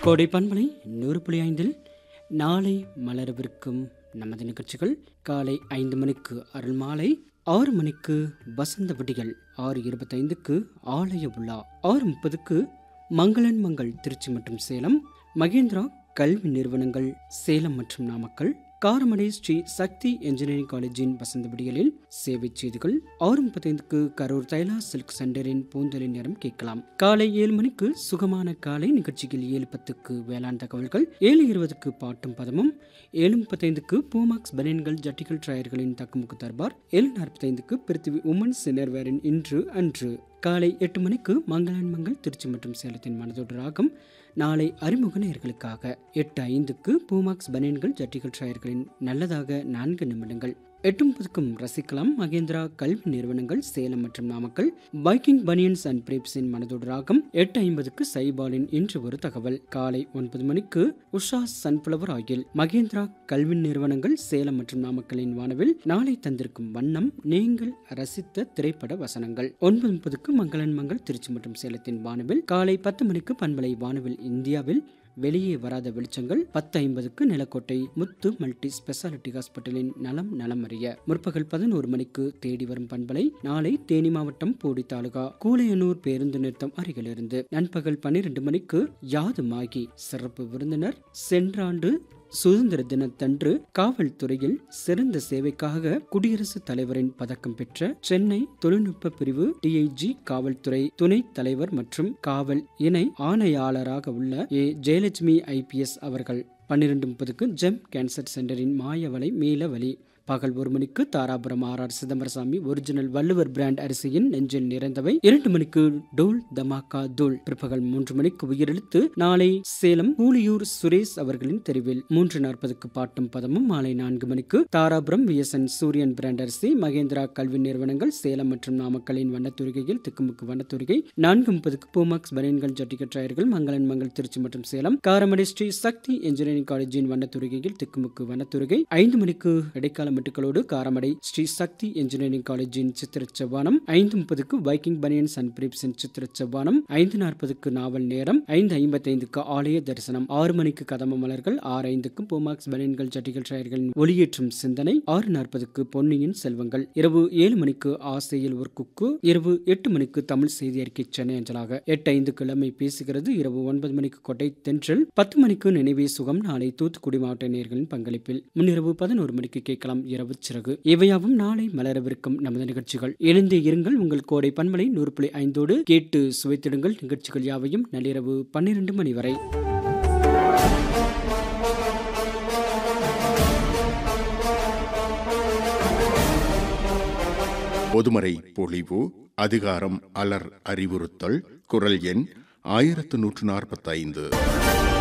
கோடை பண்பலை நூறு புள்ளி ஐந்தில் நாளை மலரவிருக்கும் நமது நிகழ்ச்சிகள் காலை ஐந்து மணிக்கு அருள் மாலை ஆறு மணிக்கு வசந்த விடிகள் ஆறு இருபத்தைந்துக்கு ஆலய விழா ஆறு முப்பதுக்கு மங்களன் மங்கள் திருச்சி மற்றும் சேலம் மகேந்திரா கல்வி நிறுவனங்கள் சேலம் மற்றும் நாமக்கல் காரமடை ஸ்ரீ சக்தி என்ஜினியரிங் காலேஜின் வசந்த விடியலில் சேவை செய்திகள் ஆறு முப்பத்தைந்துக்கு கரூர் தைலா சில்க் சென்டரின் பூந்தொழில் நேரம் கேட்கலாம் காலை ஏழு மணிக்கு சுகமான காலை நிகழ்ச்சியில் ஏழு பத்துக்கு வேளாண் தகவல்கள் ஏழு இருபதுக்கு பாட்டும் பதமும் ஏழு முப்பத்தைந்துக்கு பூமாக்ஸ் பனியன்கள் ஜட்டிகள் டயர்களின் தக்குமுக்கு தர்பார் ஏழு நாற்பத்தைந்துக்கு பிருத்திவி உமன் சினர்வேரின் இன்று அன்று காலை எட்டு மணிக்கு மங்களன் மங்கள் திருச்சி மற்றும் சேலத்தின் மனதோடு ராகம் நாளை அறிமுக நேயர்களுக்காக எட்டு ஐந்துக்கு பூமாக்ஸ் பனியன்கள் ஜட்டிகள் டயர்களின் நல்லதாக நான்கு நிமிடங்கள் எட்டு முப்பதுக்கும் ரசிக்கலாம் மகேந்திரா கல்வி நிறுவனங்கள் சேலம் மற்றும் நாமக்கல் பைக்கிங் பனியன்ஸ் அண்ட் பிரேப்ஸின் மனதோடு ராகம் எட்டு ஐம்பதுக்கு சைபாலின் இன்று ஒரு தகவல் காலை ஒன்பது மணிக்கு உஷா சன்ஃபிளவர் ஆயில் மகேந்திரா கல்வி நிறுவனங்கள் சேலம் மற்றும் நாமக்கலின் வானவில் நாளை தந்திருக்கும் வண்ணம் நீங்கள் ரசித்த திரைப்பட வசனங்கள் ஒன்பது முப்பதுக்கு மங்களன் மங்கள் திருச்சி மற்றும் சேலத்தின் வானவில் காலை பத்து மணிக்கு பண்பலை வானவில் இந்தியாவில் வெளியே வராத வெளிச்சங்கள் பத்து ஐம்பதுக்கு நிலக்கோட்டை முத்து மல்டி ஸ்பெஷாலிட்டி ஹாஸ்பிட்டலின் நலம் நலம் அறிய முற்பகல் பதினோரு மணிக்கு தேடி வரும் பண்பலை நாளை தேனி மாவட்டம் போடி தாலுகா கூலையனூர் பேருந்து நிறுத்தம் அருகிலிருந்து நண்பகல் பன்னிரண்டு மணிக்கு யாதுமாகி சிறப்பு விருந்தினர் சென்றாண்டு சுதந்திர தினத்தன்று காவல்துறையில் சிறந்த சேவைக்காக குடியரசுத் தலைவரின் பதக்கம் பெற்ற சென்னை தொழில்நுட்ப பிரிவு டிஐஜி காவல்துறை துணைத் தலைவர் மற்றும் காவல் இணை ஆணையாளராக உள்ள ஏ ஜெயலட்சுமி ஐபிஎஸ் அவர்கள் பன்னிரண்டு முப்பதுக்கு ஜெம் கேன்சர் சென்டரின் மாயவலை மீளவழி பகல் ஒரு மணிக்கு Dharapuram R R Chidambarasamy original Valluvar brand அரிசியின் நெஞ்சில் நிறைந்தவை இரண்டு மணிக்கு டோல் தமாக்கா தோல் பிற்பகல் மூன்று மணிக்கு உயிரெழுத்து நாளை சேலம் கூலியூர் சுரேஷ் அவர்களின் தெருவில் மூன்று நாற்பதுக்கு பாட்டும் பதமும் மாலை நான்கு மணிக்கு தாராபுரம் விஎஸ்என் சூரியன் பிராண்ட் அரிசி மகேந்திரா கல்வி நிறுவனங்கள் சேலம் மற்றும் நாமக்கலின் வண்ணத்துறைகையில் திக்குமுக்கு வண்ணத்துறைகை நான்கு முப்பதுக்கு பூமாக்ஸ் பனியன்கள் ஜட்டிகட் டயர்கள் மங்களன் மங்கள் திருச்சி மற்றும் சேலம் காரமடை ஸ்ரீ சக்தி இன்ஜினியரிங் காலேஜின் வண்ணத்துறைகையில் திக்குமுக்கு வண்ணத்துறைகை ஐந்து மணிக்கு இடைக்கால மெட்டுக்களோடு காரமடை ஸ்ரீ சக்தி இன்ஜினியரிங் காலேஜின் சித்திர செவ்வானம் ஐந்து முப்பதுக்கு வைக்கிங் பனியன்ஸ் அண்ட் பிரீப்ஸின் சித்திர செவ்வானம் ஐந்து நாற்பதுக்கு நாவல் நேரம் ஐந்து ஐம்பத்தைந்துக்கு ஆலய தரிசனம் ஆறு மணிக்கு கதம மலர்கள் ஆறு ஐந்துக்கு பூமாக்ஸ் பனியன்கள் ஜட்டிகள் டயர்களின் ஒளியேற்றும் சிந்தனை ஆறு நாற்பதுக்கு பொன்னியின் செல்வங்கள் இரவு ஏழு மணிக்கு ஆசையில் ஒரு குக்கு இரவு எட்டு மணிக்கு தமிழ் செய்தி அறிக்கை சென்னை அஞ்சலாக எட்டு ஐந்து கிழமை பேசுகிறது இரவு ஒன்பது மணிக்கு கொட்டை தென்றல் பத்து மணிக்கு நினைவே சுகம் நாளை தூத்துக்குடி மாவட்ட நேயர்களின் பங்களிப்பில் முன்னிரவு பதினோரு மணிக்கு கேட்கலாம் இரவு சிறகு இவையாவும் நாளை மலரவிருக்கும் நமது நிகழ்ச்சிகள் இணைந்தே இருங்கள் உங்கள் கோடை பன்மலை நூறு புள்ளி ஐந்தோடு கேட்டு சுவைத்திடுங்கள் நிகழ்ச்சிகள் யாவையும் நள்ளிரவு பன்னிரண்டு மணி வரை பொதுமறை பொழிவு அதிகாரம் அலர் அறிவுறுத்தல் குரல் எண் ஆயிரத்து நூற்று நாற்பத்தைந்து